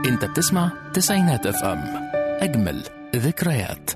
انت بتسمع تسعينات اف ام اجمل ذكريات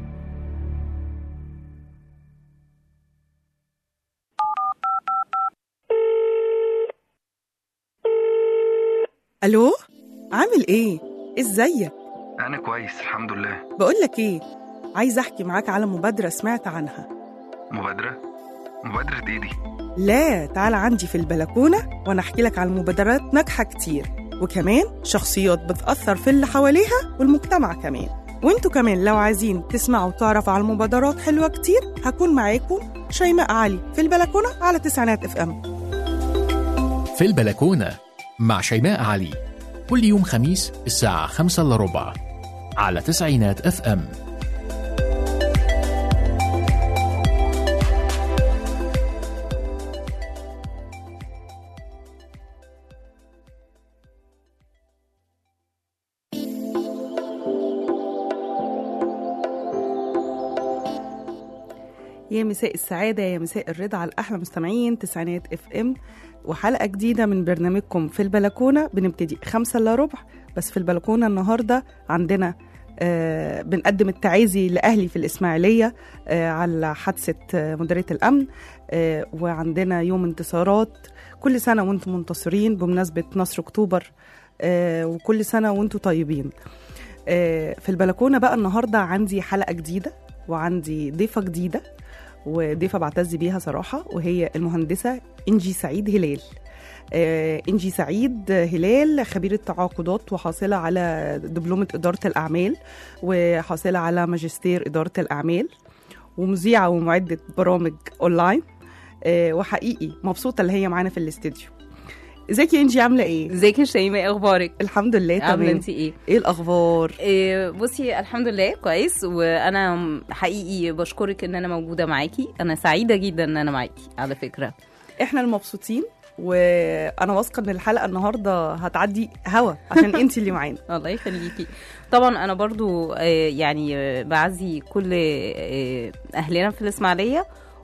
الو عامل ايه ازيك أنا كويس الحمد لله بقولك ايه عايز احكي معاك على مبادره سمعت عنها مبادرة مبادرة إيه دي؟ لا تعال عندي في البلكونه وانا احكي لك على مبادرات ناجحه كتير وكمان شخصيات بتاثر في اللي حواليها والمجتمع كمان وانتوا كمان لو عايزين تسمعوا وتعرفوا على مبادرات حلوه كتير هكون معاكم شيماء علي في البلكونه على تسعينات اف ام في البلكونة مع شيماء علي كل يوم خميس الساعة خمسة إلا ربع على تسعينات اف ام يا مساء السعادة يا مساء الرضا على الأحلى مستمعين تسعينات اف ام وحلقة جديدة من برنامجكم في البلكونة بنبتدي خمسة إلا ربع بس في البلكونة النهاردة عندنا آه بنقدم التعازي لأهلي في الإسماعيلية آه على حادثة آه مديرية الأمن آه وعندنا يوم انتصارات كل سنة وانتم منتصرين بمناسبة نصر أكتوبر آه وكل سنة وانتم طيبين آه في البلكونة بقى النهاردة عندي حلقة جديدة وعندي ضيفة جديدة وضيفة بعتز بيها صراحة وهي المهندسة إنجي سعيد هلال آه، إنجي سعيد هلال خبيرة تعاقدات وحاصلة على دبلومة إدارة الأعمال وحاصلة على ماجستير إدارة الأعمال ومذيعة ومعدة برامج أونلاين آه، وحقيقي مبسوطة اللي هي معانا في الاستديو ازيك يا إنجي عاملة إيه؟ ازيك يا شيماء اخبارك الحمد لله عامله تمام انت ايه إيه الأخبار؟ إيه، بصي الحمد لله كويس وانا حقيقي بشكرك ان انا موجوده معاكي انا سعيده جدا ان انا معاكي على فكره احنا المبسوطين وانا واثقه ان الحلقه النهارده هتعدي هوا عشان انت اللي معانا الله يخليكي طبعا انا برضو آه، يعني آه، بعزي كل آه، اهلنا في الاسماعيليه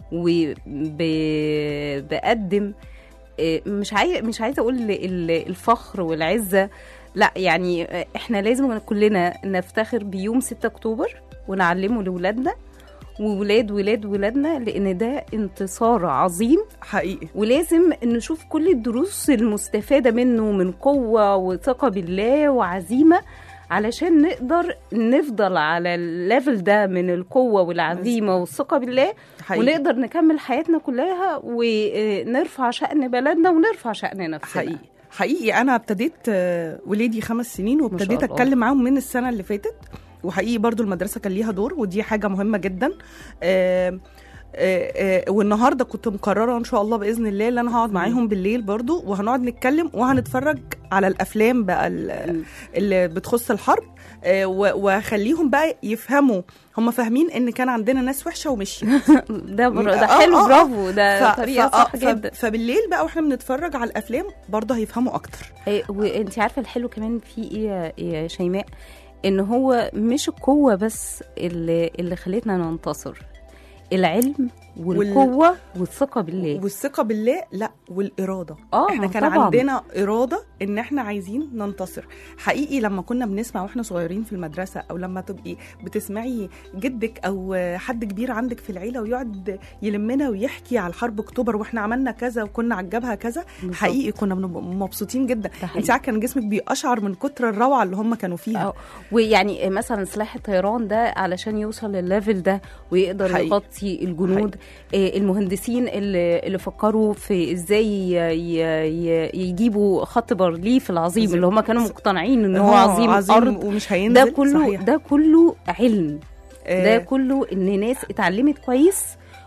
وبقدم مش عايز مش عايزه اقول ال- الفخر والعزه لا يعني آه، احنا لازم كلنا نفتخر بيوم 6 اكتوبر ونعلمه لاولادنا وولاد ولاد ولادنا لان ده انتصار عظيم حقيقي ولازم نشوف كل الدروس المستفادة منه من قوة وثقة بالله وعزيمة علشان نقدر نفضل على الليفل ده من القوة والعزيمة والثقة بالله حقيقي ونقدر نكمل حياتنا كلها ونرفع شأن بلدنا ونرفع شأن نفسنا حقيقي حقيقي انا ابتديت آه، ولادي خمس سنين وابتديت الله. اتكلم معاهم من السنه اللي فاتت وحقيقي برضو المدرسه كان ليها دور ودي حاجه مهمه جدا آه، آه، آه، والنهارده كنت مقرره ان شاء الله باذن الله ان انا هقعد معاهم بالليل برضو وهنقعد نتكلم وهنتفرج على الافلام بقى ال- م. اللي بتخص الحرب آه، و- واخليهم بقى يفهموا هم فاهمين ان كان عندنا ناس وحشه ومشيت ده بر... آه، ده حلو آه، آه. برافو ده ف- طريقة ف- آه، صح ف- جدا فبالليل بقى واحنا بنتفرج على الافلام برضه هيفهموا اكتر إيه، وانت عارفه الحلو كمان في ايه يا- يا شيماء ان هو مش القوه بس اللي اللي خلتنا ننتصر العلم والقوه والثقه بالله والثقه بالله لا والاراده اه احنا كان طبعا. عندنا اراده ان احنا عايزين ننتصر حقيقي لما كنا بنسمع واحنا صغيرين في المدرسه او لما تبقي بتسمعي جدك او حد كبير عندك في العيله ويقعد يلمنا ويحكي على حرب اكتوبر واحنا عملنا كذا وكنا على الجبهه كذا بالظبط. حقيقي كنا بنبقى مبسوطين جدا ده حقيقي. انت عارفه كان جسمك بيقشعر من كتر الروعه اللي هم كانوا فيها اه ويعني مثلا سلاح الطيران ده علشان يوصل للليفل ده ويقدر حقيقي. يغطي الجنود آه، المهندسين اللي اللي فكروا في ازاي ي- ي- ي- يجيبوا خط بارليف العظيم عظيم. اللي هم كانوا مقتنعين ان هو آه، عظيم, عظيم ارض ومش هينزل ده كله صحيح. ده كله علم ده آه، كله ان ناس اتعلمت كويس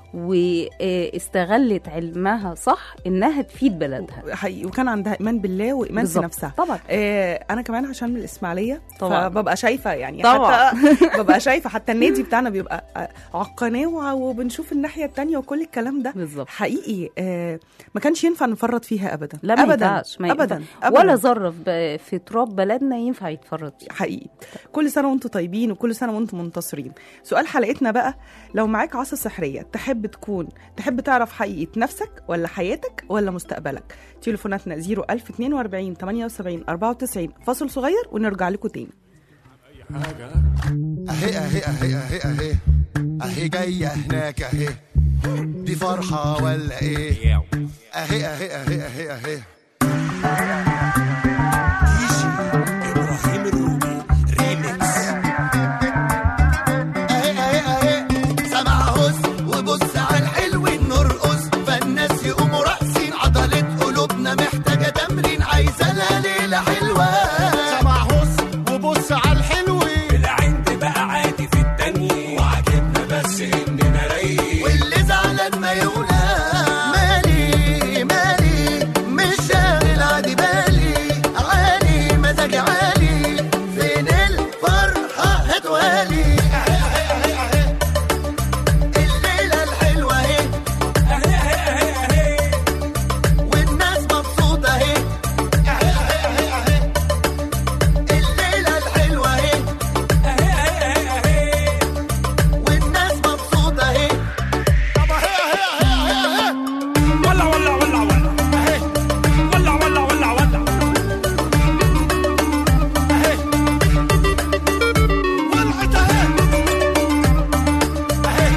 واستغلت علمها صح انها تفيد بلدها حقيقي وكان عندها ايمان بالله وايمان في بالظبط. نفسها طبعا آه، انا كمان عشان من الاسماعيليه طبعا. فببقى شايفه يعني طبعا. حتى ببقى شايفه حتى النادي بتاعنا بيبقى آه، على القناه وع- وبنشوف الناحيه التانية وكل الكلام ده بالظبط حقيقي آه، ما كانش ينفع نفرط فيها ابدا لا ما ابدا ينفعش ما ابدا ينفع. أبداً. ولا ذره في في تراب بلدنا ينفع يتفرط فيه حقيقي كل سنه وانتم طيبين وكل سنه وانتم منتصرين سؤال حلقتنا بقى لو معاك عصا سحريه تحب تحب تكون تحب تعرف حقيقة نفسك ولا حياتك ولا مستقبلك تليفوناتنا 01042 78 94 فاصل صغير ونرجع لكم تاني اهي اهي اهي اهي اهي اهي جاية هناك اهي دي فرحة ولا ايه اهي اهي اهي اهي اهي ديجي ابراهيم الروبي ريميكس اهي اهي اهي سمع هز وبص على الحلو نرقص فالناس يقوموا راقصين عضلة قلوبنا محتاجة تمرين عايزة لها ليلة حلوة سمع هز وبص على الحلو العين تبقى عادي في التانية وعجبنا بس اننا رايقين واللي زعلان ما يقول مالي مالي مش شاغل عادي بالي عالي مزاجي عالي فين الفرحة هتوالي الليلة الحلوة اهي والناس مبسوطة اهي الليلة الحلوة اهي والناس مبسوطة اهي طب اهي اهي اهي اهي ولا ولا ولا ولا ولا ولا ولا ولا ولعت اهي اهي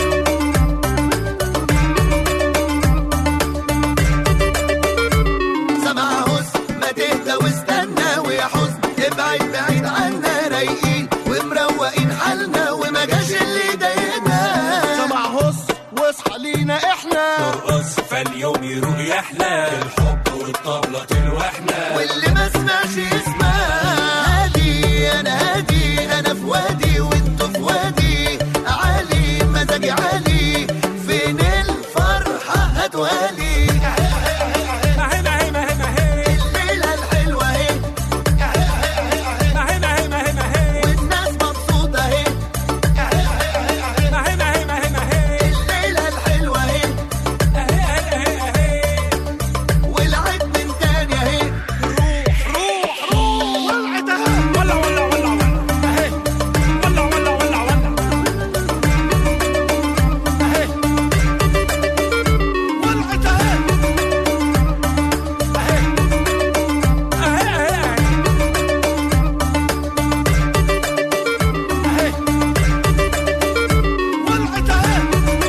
سمع هس ما تهدى واستنى ويا حزن ابعد بعيد عنا رايقين ومروقين حالنا وما جاش اللي ضايقنا سمع هس واصحى لينا احنا نرقص فاليوم يروق يحلى الحب والطبلة تلوحنا واللي ما سمعش يسمع هادي انا هادي انا في وادي وانتوا في وادي عالي مزاجي عالي فين الفرحة هتوالي ما هي ما هي ما هي ما هي الليلة الحلوة اهي ما هي ما هي ما هي ما هي والناس مبسوطة اهي ما هي ما هي ما هي ما هي الليلة الحلوة اهي والعيد من تاني اهي روح روح روح ولعت اهي ولا ولا ولا ولا ولا ولا ولا ولا ولعت اهي ولعت اهي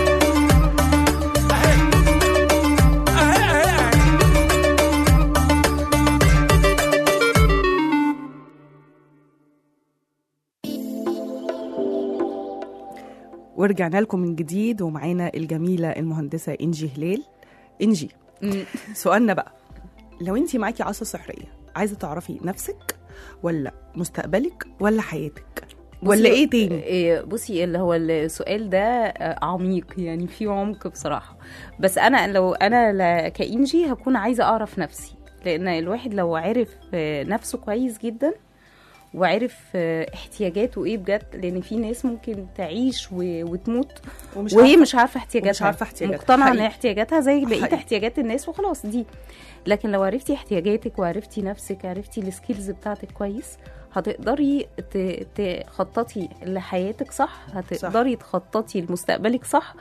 ورجعنا لكم من جديد ومعانا الجميلة المهندسة إنجي هلال إنجي سؤالنا بقى لو انت معاكي عصا سحرية عايزة تعرفي نفسك ولا مستقبلك ولا حياتك ولا بصي- ايه تاني إيه، بصي اللي هو السؤال ده آه، عميق يعني فيه عمق بصراحه بس انا لو انا ل- كانجي هكون عايزه اعرف نفسي لان الواحد لو عرف آه، نفسه كويس جدا وعرف آه، احتياجاته ايه بجد لان في ناس ممكن تعيش و- وتموت ومش وهي عارفة- مش عارفه احتياجاتها ومش عارفة احتياجاتها. مقتنعه ان حقيقي. احتياجاتها زي بقيه حقيقي. احتياجات الناس وخلاص دي لكن لو عرفتي احتياجاتك وعرفتي نفسك عرفتي السكيلز بتاعتك كويس هتقدري ت- تخططي لحياتك صح هتقدري تخططي لمستقبلك صح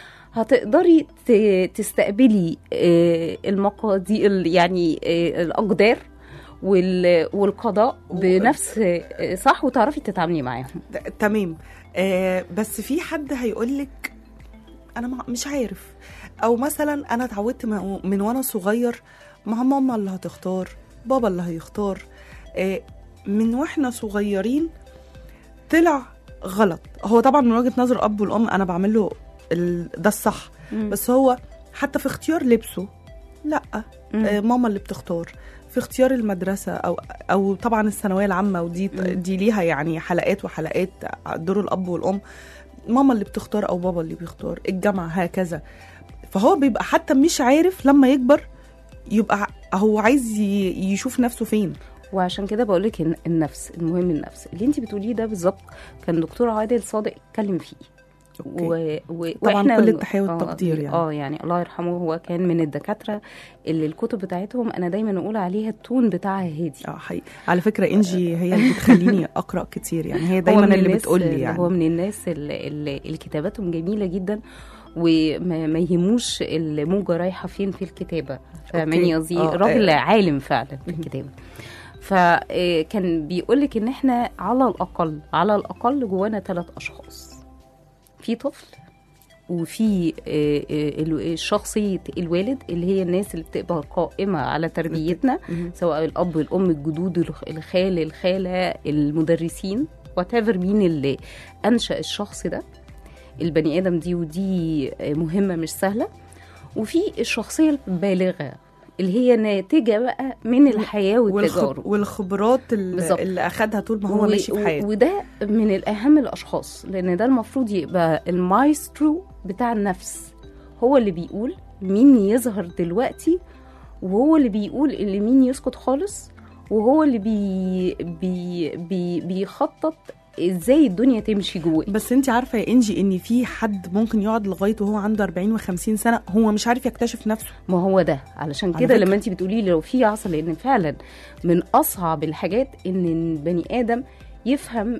هتقدري ت- تستقبلي آه، المقادير يعني آه، الاقدار وال- والقضاء بنفس آه، صح وتعرفي تتعاملي معاهم ت- تمام آه بس في حد هيقولك انا ما- مش عارف او مثلا انا اتعودت م- من وانا صغير ما ماما اللي هتختار بابا اللي هيختار آه من واحنا صغيرين طلع غلط هو طبعا من وجهه نظر الاب والام انا بعمل له ال- ده الصح بس هو حتى في اختيار لبسه لا مم. آه ماما اللي بتختار في اختيار المدرسه او او طبعا الثانويه العامه ودي مم. دي ليها يعني حلقات وحلقات دور الاب والام ماما اللي بتختار او بابا اللي بيختار الجامعه هكذا فهو بيبقى حتى مش عارف لما يكبر يبقى ع- هو عايز ي- يشوف نفسه فين وعشان كده بقول لك النفس المهم النفس اللي انت بتقوليه ده بالظبط كان دكتور عادل صادق اتكلم فيه و... و... طبعاً كل التحية والتقدير يعني. اه يعني الله يرحمه هو كان من الدكاتره اللي الكتب بتاعتهم انا دايما اقول عليها التون بتاعها هادي اه حقيقي على فكره انجي هي اللي بتخليني اقرا كتير يعني هي هو دايما من اللي الناس- بتقول لي يعني هو من الناس اللي, اللي, اللي كتاباتهم جميله جدا وما ما يهموش الموجه رايحه فين في الكتابه فاهماني أوكي. قصدي آه، راجل آه. عالم فعلا في الكتابه فكان بيقول لك ان احنا على الاقل على الاقل جوانا ثلاث اشخاص في طفل وفي آه، آه، ال- شخصية الوالد اللي هي الناس اللي بتبقى قائمة على تربيتنا مهم. سواء الأب الأم الجدود الخ- الخال الخالة المدرسين whatever مين اللي أنشأ الشخص ده البني آدم دي ودي آه، مهمة مش سهلة وفي الشخصية البالغة اللي هي ناتجة بقى من الحياة والتجارب والخب... والخبرات اللي, بالظبط. اللي اخدها طول ما هو و- ماشي في و- حياته وده من الاهم الاشخاص لان ده المفروض يبقى المايسترو بتاع النفس هو اللي بيقول مين يظهر دلوقتي وهو اللي بيقول اللي مين يسكت خالص وهو اللي بي بي بي بيخطط ازاي الدنيا تمشي جواه بس انت عارفه يا انجي ان في حد ممكن يقعد لغايه وهو عنده 40 و50 سنه هو مش عارف يكتشف نفسه ما هو ده علشان على كده فكرة. لما انت بتقولي لي لو في عصر لان فعلا من اصعب الحاجات ان البني ادم يفهم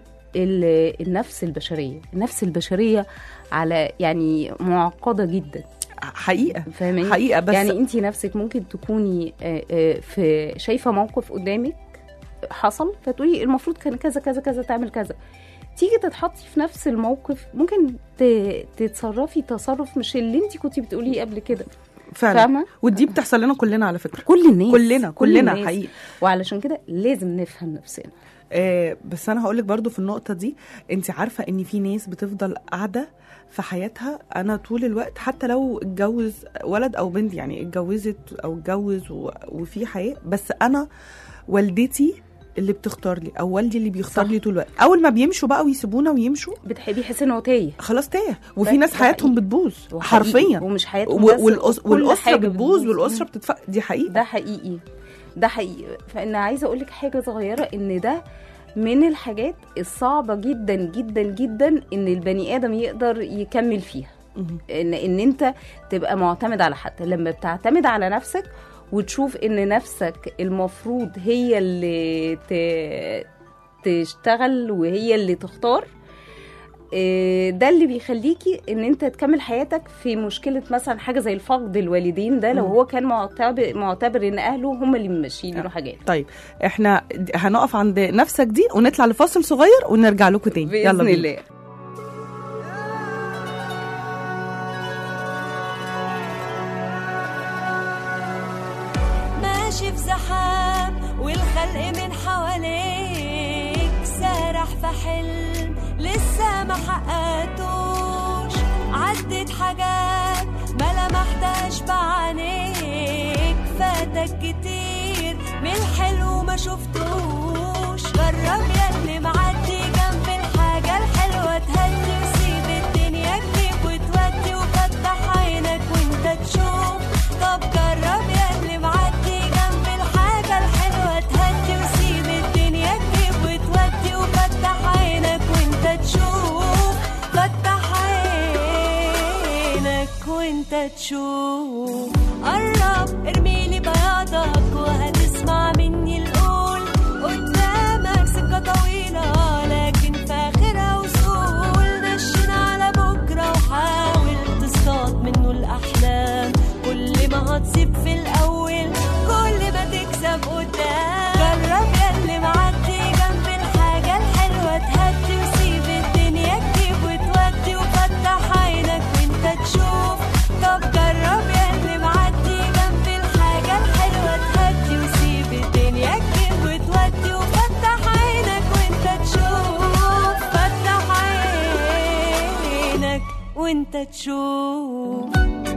ال- النفس البشريه النفس البشريه على يعني معقده جدا حقيقه فاهماني حقيقه بس يعني انت نفسك ممكن تكوني آه، آه، في شايفه موقف قدامك حصل فتقولي المفروض كان كذا كذا كذا تعمل كذا تيجي تتحطي في نفس الموقف ممكن ت- تتصرفي تصرف مش اللي انت كنتي بتقوليه قبل كده فعلا فاهمه ودي بتحصل لنا كلنا على فكره كل الناس كلنا كل كلنا الناس. حقيقي وعلشان كده لازم نفهم نفسنا آه بس انا هقول لك برضو في النقطه دي انت عارفه ان في ناس بتفضل قاعده في حياتها انا طول الوقت حتى لو اتجوز ولد او بنت يعني اتجوزت او اتجوز و- وفي حياه بس انا والدتي اللي بتختار لي او والدي اللي بيختار صح. لي طول الوقت اول ما بيمشوا بقى ويسيبونا ويمشوا بتحبي يحس ان هو تايه خلاص تاه وفي ده- ناس ده حياتهم حقيقي. بتبوظ وحقيقي. حرفيا ومش حياتهم و- بس والأس... كل والاسره حاجة بتبوظ بتبوظ. والاسره بتتفق دي حقيقه ده حقيقي ده حقيقي فانا عايزه اقول لك حاجه صغيره ان ده من الحاجات الصعبه جدا جدا جدا ان البني ادم يقدر يكمل فيها مهم. ان ان انت تبقى معتمد على حد لما بتعتمد على نفسك وتشوف ان نفسك المفروض هي اللي ت... تشتغل وهي اللي تختار إيه، ده اللي بيخليكي ان انت تكمل حياتك في مشكله مثلا حاجه زي الفقد الوالدين ده لو مم. هو كان معتبر معتبر ان اهله هم اللي ممشيين له حاجات طيب احنا د- هنقف عند نفسك دي ونطلع لفاصل صغير ونرجع لكم تاني يلا باذن بينا. الله ماشي في زحام والخلق من حواليك سارح في حلم لسه ما حققتوش عدت حاجات ما لمحتهاش بعينيك فاتك كتير من الحلو ما شفتوش جرب ياللي معدي جنب الحاجة الحلوة تهدي وسيب الدنيا تجيب وتودي وفتح عينك وانت تشوف طب جرب ياللي معدي جنب الحاجة الحلوة تهدي وسيب الدنيا تجيب وتودي وفتح عينك وانت تشوف فتح عينك وانت تشوف قرب ارميلي بياضك وهتسمع مني القول قدامك سكة طويلة لكن في آخرها وصول نشن على بكرة وحاول تصطاد منه الأحلام كل ما هتصيب في الأول كل ما تكسب قدام جرب ياللي معدي جنب الحاجة الحلوة تهدي وسيب الدنيا تجيب وتودي وفتح عينك وانت تشوف طب جرب ياللي معدي جنب الحاجة الحلوة تهدي وسيب الدنيا تجيب وتودي وفتح عينك وانت تشوف فتح عينك وانت تشوف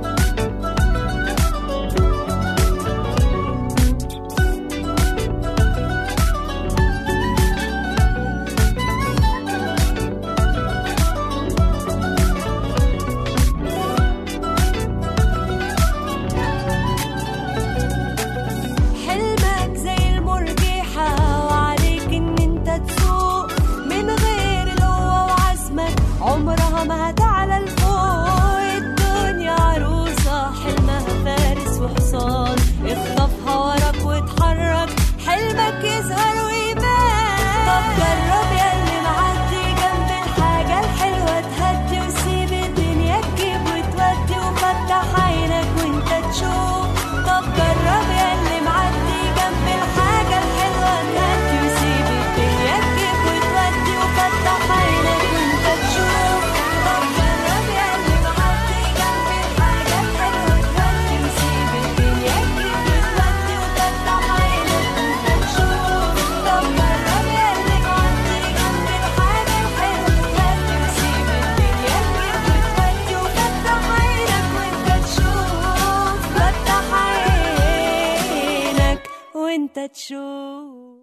حلمك زي المرجحة وعليك ان انت تسوق من غير القوة وعزمك عمرها ما هتعلى لفوق الدنيا وانت تشوف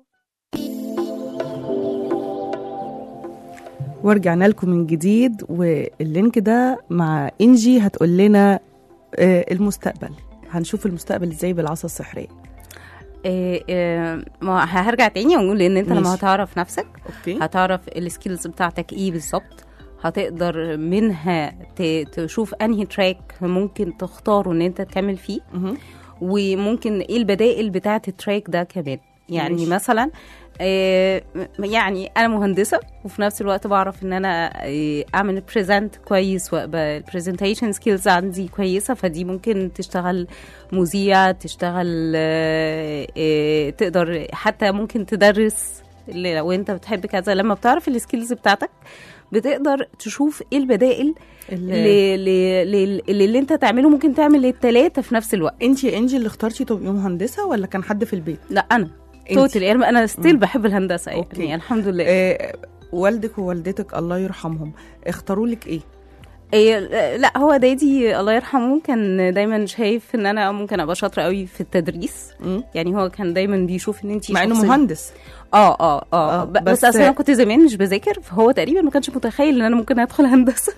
ورجعنا لكم من جديد واللينك ده مع انجي هتقول لنا آه، المستقبل هنشوف المستقبل ازاي بالعصا السحريه إيه إيه ما هرجع تاني ونقول ان انت لما ماشي. هتعرف نفسك اوكي هتعرف السكيلز بتاعتك ايه بالظبط هتقدر منها ت- تشوف انهي تراك ممكن تختاره ان انت تكمل فيه مهم. وممكن ايه البدائل بتاعه التراك ده كمان يعني ماشي. ماشي. مثلا آه، يعني انا مهندسه وفي نفس الوقت بعرف ان انا آه، اعمل بريزنت كويس وابقى البرزنتيشن سكيلز عندي كويسه فدي ممكن تشتغل مذيع تشتغل آه، آه، تقدر حتى ممكن تدرس اللي لو انت بتحب كذا لما بتعرف السكيلز بتاعتك بتقدر تشوف ايه البدائل اللي اللي, اللي, اللي, اللي انت تعمله ممكن تعمل التلاتة في نفس الوقت انت يا انجي اللي اخترتي تبقي مهندسه ولا كان حد في البيت لا انا انتي. توتال يعني انا ستيل بحب الهندسه أوكي. يعني الحمد لله آه، والدك ووالدتك الله يرحمهم اختاروا لك ايه إيه لا هو دادي الله يرحمه كان دايما شايف ان انا ممكن ابقى شاطره قوي في التدريس مم. يعني هو كان دايما بيشوف ان انت مع انه مهندس اه اه آه، اه ب- بس- بس اصلا انا كنت زمان مش بذاكر فهو تقريبا ما كانش متخيل ان انا ممكن ادخل هندسه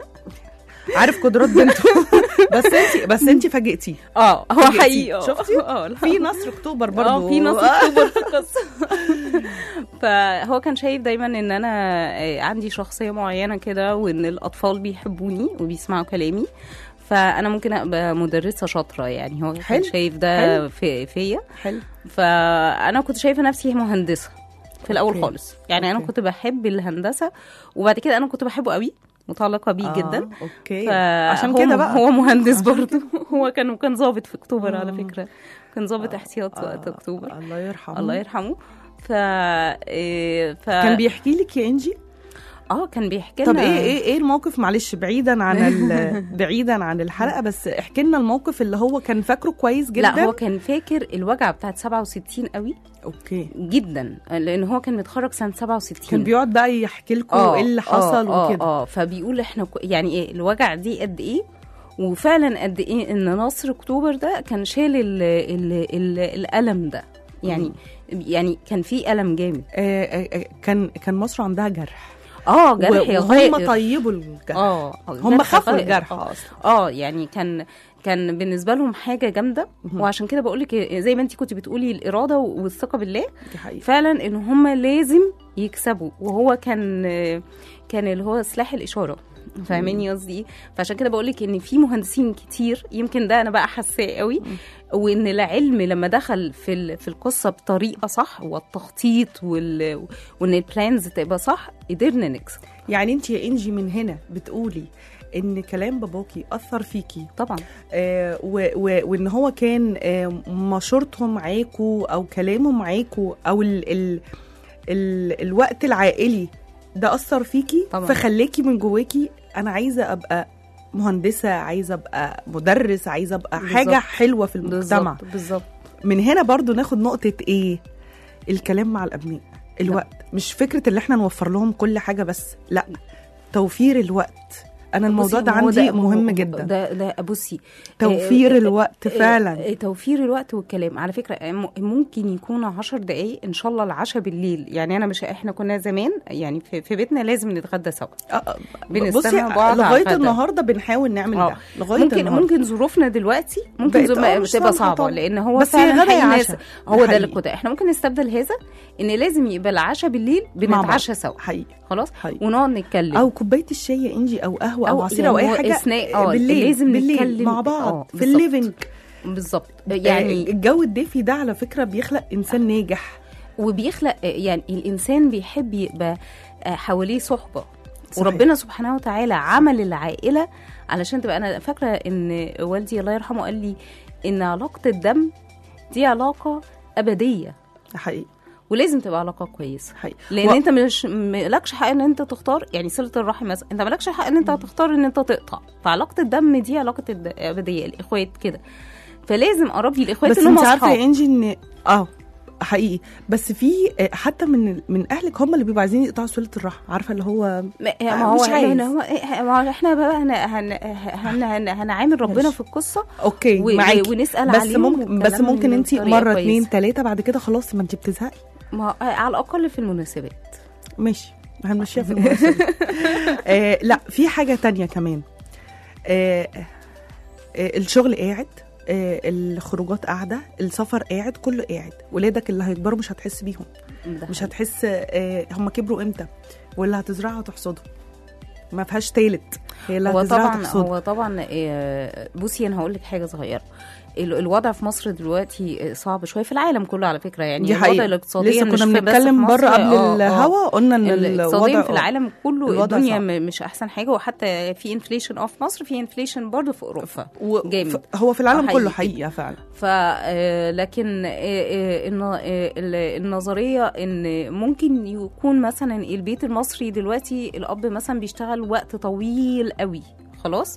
عارف قدرات بنته بس انت بس انت فاجئتيه اه هو فاجئتيه. حقيقي آه. شفتي؟ اه في نصر اكتوبر برضه اه في نص اكتوبر في القصه فهو كان شايف دايما ان انا آه، عندي شخصيه معينه كده وان الاطفال بيحبوني وبيسمعوا كلامي فانا ممكن ابقى مدرسه شاطره يعني هو حلو، كان شايف ده حلو. في فيا حلو فانا كنت شايفه نفسي مهندسه في الاول أوكي. خالص يعني انا أوكي. كنت بحب الهندسه وبعد كده انا كنت بحبه قوي متعلقه بيه آه، جدا اوكي فعشان عشان هو كده بقى هو مهندس برضه هو كان كان ضابط في اكتوبر على آه. فكره كان ضابط احتياط آه، وقت اكتوبر الله يرحمه الله يرحمه ف إيه، ف كان بيحكي لك يا انجي اه كان بيحكي طب لنا ايه ايه ايه الموقف معلش بعيدا عن ال... بعيدا عن الحلقه بس احكي لنا الموقف اللي هو كان فاكره كويس جدا لا هو كان فاكر الوجعه بتاعت 67 قوي اوكي جدا لان هو كان متخرج سنه 67 كان بيقعد بقى يحكي لكم آه، ايه اللي حصل آه، وكده اه اه فبيقول احنا ك- يعني ايه الوجع دي قد ايه وفعلا قد ايه ان نصر اكتوبر ده كان شال ال ال ال الالم ده يعني يعني كان في الم جامد آه آه آه، كان كان مصر عندها جرح اه جرح و- غائر. وهم طيبوا الجرح اه هم جرح خافوا غائر. الجرح آه. اصلا اه يعني كان كان بالنسبه لهم حاجه جامده وعشان كده بقول لك زي ما انت كنت بتقولي الاراده والثقه بالله دي حقيقه فعلا ان هم لازم يكسبوا وهو كان كان اللي هو سلاح الاشاره فاهماني قصدي ايه فعشان كده بقول لك ان في مهندسين كتير يمكن ده انا بقى حاساه قوي وان العلم لما دخل في ال- في القصه بطريقه صح والتخطيط وال وان البلانز تبقى صح قدرنا نكسب يعني انت يا انجي من هنا بتقولي ان كلام باباكي اثر فيكي طبعا آه و و وان هو كان آه مشورته معاكو او كلامه معاكو او ال ال ال الوقت العائلي ده اثر فيكي طبعاً. فخليكي من جواكي انا عايزه ابقى مهندسه عايزه ابقى مدرس عايزه ابقى بالظبط. حاجه حلوه في المجتمع بالظبط بالظبط من هنا برضو ناخد نقطه ايه الكلام مع الابناء الوقت مش فكره اللي احنا نوفر لهم كل حاجه بس لا توفير الوقت انا الموضوع بصي، ده ما هو عندي ما هو- مهم جدا ده ده بصي توفير آه، الوقت آه، فعلا آه، توفير الوقت والكلام على فكره آه، م- ممكن يكون عشر دقايق ان شاء الله العشاء بالليل يعني انا مش احنا كنا زمان يعني في, في بيتنا لازم نتغدى سوا آه، بنستنى بصي بعض على لغايه الغدا. النهارده بنحاول نعمل آه. ده لغايه ممكن النهارده ممكن ظروفنا دلوقتي ممكن بقت زو- آه، مش تبقى سامحة صعبه طبعاً. لان هو بس فعلا يا غدا يا حقيقي ناس عشا. هو ده ده اللي حقيقي. كنت احنا ممكن نستبدل هذا ان لازم يبقى العشاء بالليل مع بعض. بنتعشى سوا حقيقي خلاص حقيقي. ونقعد نتكلم او كوبايه الشاي يا انجي او قهوه او, أو عصير او يعني اي هو حاجه إثناء- آه، بالليل لازم بالليل نتكلم. مع بعض آه، في بالظبط. الليفنج بالظبط يعني يعني الجو الدافي ده على فكره بيخلق انسان ناجح وبيخلق يعني الانسان بيحب يبقى آه، حواليه صحبه صحيح. وربنا سبحانه وتعالى عمل العائله علشان تبقى انا فاكره ان والدي الله يرحمه قال لي ان علاقه الدم دي علاقه ابديه ده حقيقي ولازم تبقى علاقه كويسه حقيقي لان و- انت مش مالكش حق ان انت تختار يعني صله الرحم مثلا انت مالكش حق ان انت تختار ان انت تقطع فعلاقه الدم دي علاقه الد- ابديه الاخوات كده فلازم اربي الاخوات بس اللي هم انت عارفه يا اصحاب انجي ان اه حقيقي بس في آه، حتى من من اهلك هم اللي بيبقوا عايزين يقطعوا صله الرحم عارفه اللي هو ما آه، ما هو مش عايز. ما هو إيه- ما هو احنا بقى هن هن هن هن هنعامل ربنا ماشي. في القصه اوكي و- معاكي ونسال بس عليهم ممكن بس والكلام ممكن انت بطريقة مره كويسة. اتنين تلاته بعد كده خلاص ما انت بتزهقي ما على الاقل في المناسبات ماشي هنمشيها في المناسبة آه لا في حاجة تانية كمان آه آه الشغل قاعد آه الخروجات قاعدة السفر قاعد كله قاعد ولادك اللي هيكبروا مش هتحس بيهم ده مش هتحس آه هم كبروا امتى واللي هتزرعها تحصده ما فيهاش تالت هي اللي هو هتزرعها طبعا تحصده هو طبعا آه، بصي انا هقول لك حاجه صغيره ال- الوضع في مصر دلوقتي صعب شويه في العالم كله على فكره يعني دي الوضع حقيقة الاقتصادي لسه مش كنا في- بس بنتكلم في بره مصر، قبل آه، آه. الهوا قلنا ان الاقتصاديا الوضع في العالم كله الوضع الدنيا صعب. م- مش احسن حاجه وحتى في انفليشن اه في مصر في انفليشن برضه في اوروبا و- جامد. ف- هو في العالم آه، كله حقيقي. حقيقة فعلا ف آه، لكن آه، آه، الن- آه، ال- النظريه ان ممكن يكون مثلا البيت المصري دلوقتي الاب مثلا بيشتغل وقت طويل قوي خلاص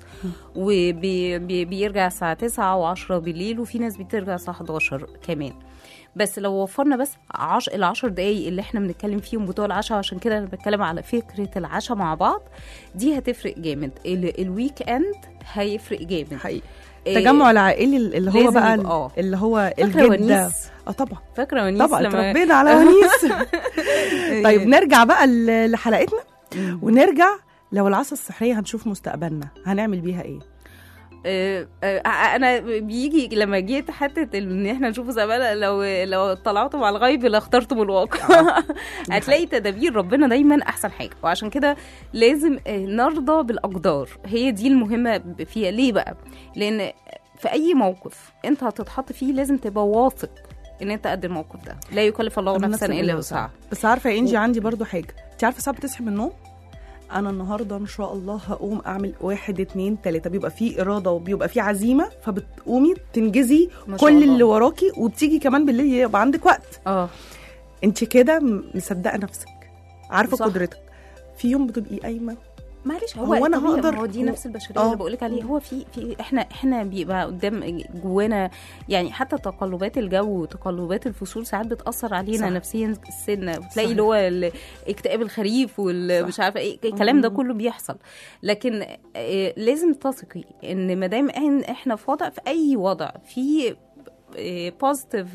وبيرجع الساعه 9 و10 بالليل وفي ناس بترجع الساعه 11 كمان بس لو وفرنا بس عش... العشر دقايق اللي احنا بنتكلم فيهم بتوع العشاء عشان كده انا بتكلم على فكره العشاء مع بعض دي هتفرق جامد ال... الويك اند هيفرق جامد حقيقي إيه، التجمع العائلي اللي هو لازم بقى يبقى- آه. اللي هو فاكره الجدة ونيس اه طبعا فاكره ونيس طبعا لما اتربينا على ونيس طيب نرجع بقى ل- لحلقتنا ونرجع لو العصا السحريه هنشوف مستقبلنا هنعمل بيها ايه آه، آه، انا بيجي لما جيت حته ان احنا نشوف زمان لو لو طلعتم على الغيب لاخترتم الواقع هتلاقي تدابير ربنا دايما احسن حاجه وعشان كده لازم آه، نرضى بالاقدار هي دي المهمه ب- فيها ليه بقى لان في اي موقف انت هتتحط فيه لازم تبقى واثق ان انت قد الموقف ده لا يكلف الله نفسا الا وسعها بس عارفه يا انجي عندي برضو حاجه انت عارفه ساعه بتصحي من النوم انا النهارده ان شاء الله هقوم اعمل واحد اتنين تلاته بيبقى فيه اراده وبيبقى فيه عزيمه فبتقومي تنجزي ما شاء كل الله. اللي وراكي وبتيجي كمان بالليل يبقى عندك وقت اه انت كده م- مصدقه نفسك عارفه صح. قدرتك في يوم بتبقي قايمه معلش هو, هو أنا الطبيعي- هقدر- ما هو دي هو- نفس البشريه آه. اللي بقول لك عليه هو في في احنا احنا بيبقى قدام جوانا يعني حتى تقلبات الجو وتقلبات الفصول ساعات بتاثر علينا صح. صح. نفسيا السنه صحيح. بتلاقي اللي هو ال- اكتئاب الخريف والمش عارفه ايه الكلام ده كله بيحصل لكن آه، لازم تثقي ان ما دام إن احنا في وضع في اي وضع في بوزيتيف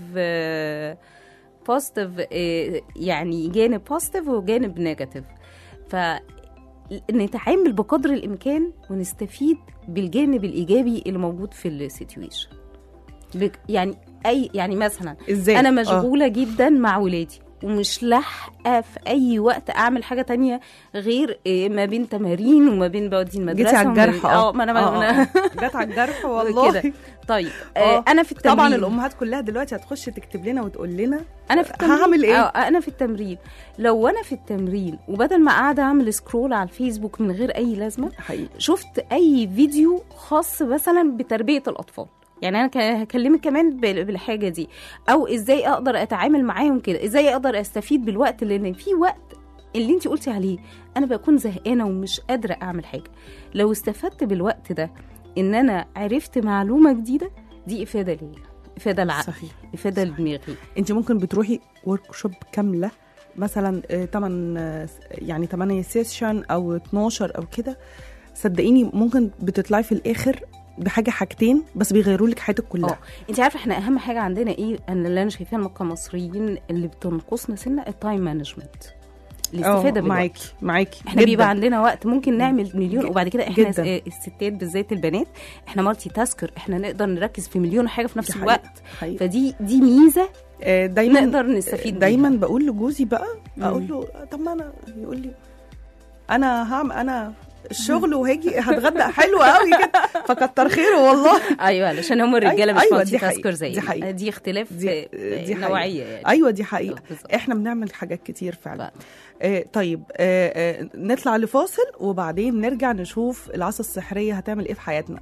بوزيتيف يعني جانب بوزيتيف وجانب نيجاتيف ف نتعامل بقدر الامكان ونستفيد بالجانب الايجابي اللي موجود في السيتويشن بك- يعني اي يعني مثلا ازاي انا آه. مشغوله جدا مع ولادي ومش لاحقه في اي وقت اعمل حاجه تانية غير إيه ما بين تمارين وما بين بودي المدرسه جيتي على وما بين- الجرح اه ما انا آه، آه، أنا آه. جت على الجرح والله كده طيب آه. آه انا في التمرين طبعا الامهات كلها دلوقتي هتخش تكتب لنا وتقول لنا انا في التمرين هعمل إيه؟ اه انا في التمرين لو انا في التمرين وبدل ما قاعده اعمل سكرول على الفيسبوك من غير اي لازمه حقيقي شفت اي فيديو خاص مثلا بتربيه الاطفال يعني انا كان- هكلمك كمان بال- بالحاجه دي او ازاي اقدر اتعامل معاهم كده ازاي اقدر استفيد بالوقت لان في وقت اللي انت قلتي عليه انا بكون زهقانه ومش قادره اعمل حاجه لو استفدت بالوقت ده ان انا عرفت معلومه جديده دي افاده ليا افاده العقل صحيح افاده لدماغي انت ممكن بتروحي ورك شوب كامله مثلا 8 يعني 8 سيشن او 12 او كده صدقيني ممكن بتطلعي في الاخر بحاجه حاجتين بس بيغيروا لك حياتك اه كلها انت عارفه احنا اهم حاجه عندنا ايه انا اللي انا شايفاها كمصريين اللي بتنقصنا سنه التايم مانجمنت الاستفاده اه بالوقت معاكي معاكي احنا جداً. بيبقى عندنا وقت ممكن نعمل مليون ج- وبعد كده احنا جداً. آه، الستات بالذات البنات احنا مالتي تاسكر احنا نقدر نركز في مليون حاجه في نفس دي الوقت حقيقة. حقيقة. فدي دي ميزه آه، دايما نقدر نستفيد دايما بيها. بقول لجوزي بقى مم. اقول له طب ما انا يقول لي انا هعمل انا الشغل وهاجي هتغدى حلو قوي كده فكتر خيره والله ايوه علشان هم الرجاله مش أيوة، مالتي دي حقيقة. تاسكر زي دي حقيقة. دي اختلاف دي- آه، دي حقيقة. نوعيه يعني ايوه دي حقيقه بالظبط. احنا بنعمل حاجات كتير فعلا فعلا. آه طيب آه آه نطلع لفاصل وبعدين نرجع نشوف العصا السحريه هتعمل ايه في حياتنا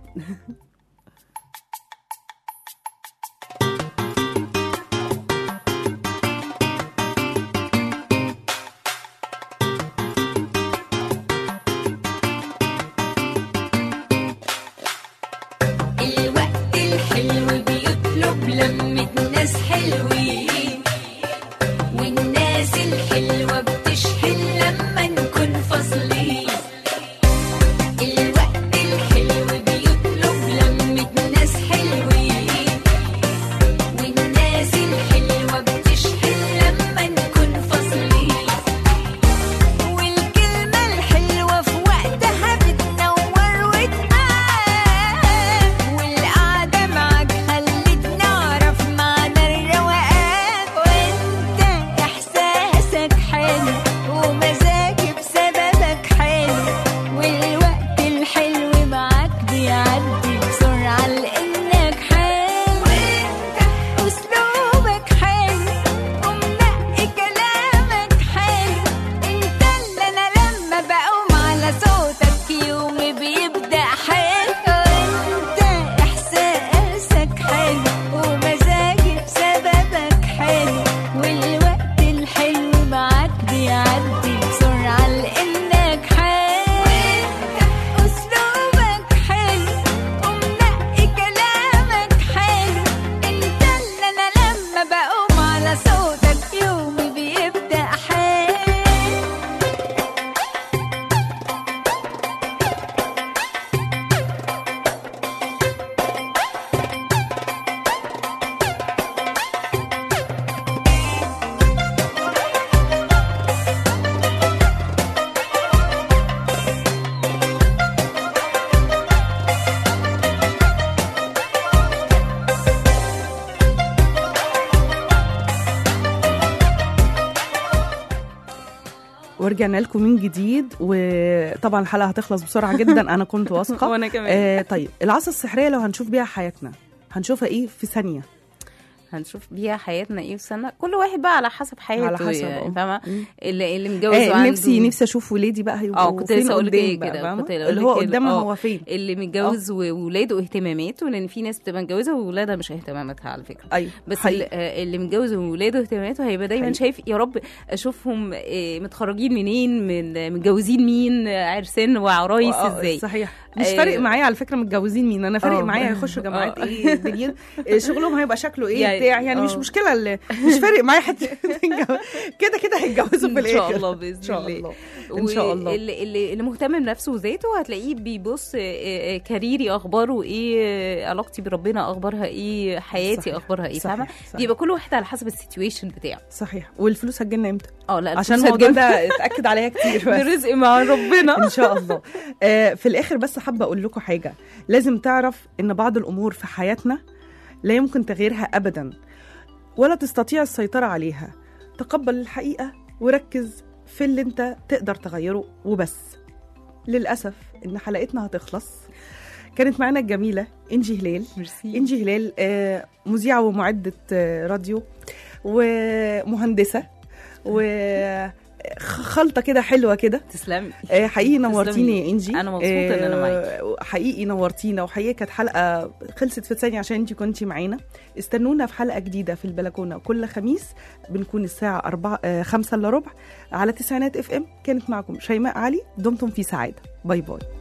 الوقت الحلو بيطلب لمة ناس حلوين ورجعنا لكم من جديد وطبعا الحلقه هتخلص بسرعه جدا انا كنت واثقه وانا كمان آه طيب العصا السحريه لو هنشوف بيها حياتنا هنشوفها ايه في ثانيه هنشوف بيها حياتنا ايه في سنه كل واحد بقى على حسب حياته على حسب، يعني اه. فاهمه مم. اللي اللي متجوز آه وعنده نفسي نفسي اشوف ولادي بقى هيبقوا اه كنت فين لسه اقول لك قدام ايه بقى، كده فاهمة؟ كنت هقول اللي لك هو كده. قدامنا اه. هو فين اللي متجوز وولاده اهتماماته لان في ناس بتبقى متجوزه وولادها مش اهتماماتها على فكره ايوه بس حقيقي. اللي, آه، اللي متجوز وولاده اهتماماته هيبقى دايما حقيقي. شايف يا رب اشوفهم آه، متخرجين منين من متجوزين مين آه، عرسان وعرايس آه، ازاي صحيح مش آه. فارق معايا على فكره متجوزين مين انا فارق اه. معايا هيخشوا جامعات اه. ايه الدنيا إيه شغلهم هيبقى شكله ايه يعني- بتاع يعني مش اه. مشكله اللي مش فارق معايا حتى كده كده هيتجوزوا في ان الاخر شاء الله باذن ان شاء الله الله ان شاء الله اللي, اللي, اللي مهتم بنفسه وذاته هتلاقيه بيبص آه، آه، كاريري اخباره ايه آه، علاقتي بربنا اخبارها ايه حياتي صحيح. اخبارها ايه صحيح. فاهمه صحيح. بيبقى كل واحد على حسب السيتويشن بتاعه صحيح والفلوس هتجيلنا امتى اه لا عشان الفلوس الموضوع هتجيب- ده اتاكد عليها كتير ده بس رزق مع ربنا ان شاء الله آه في الاخر بس حابه اقول لكم حاجه لازم تعرف ان بعض الامور في حياتنا لا يمكن تغييرها ابدا ولا تستطيع السيطره عليها تقبل الحقيقه وركز في اللي انت تقدر تغيره وبس للاسف ان حلقتنا هتخلص كانت معانا الجميله انجي هلال ميرسي انجي هلال آه، مذيعه ومعده آه، راديو ومهندسه وخلطه كده حلوه كده تسلمي آه، حقيقي تسلمي. نورتيني يا انجي أنا مبسوطة إن أنا معاكي حقيقي نورتينا وحقيقي كانت حلقه خلصت في ثانيه عشان انت كنتي معانا استنونا في حلقه جديده في البلكونه كل خميس بنكون الساعه 4 5 الا ربع على تسعينات اف ام كانت معكم شيماء علي دمتم في سعاده باي باي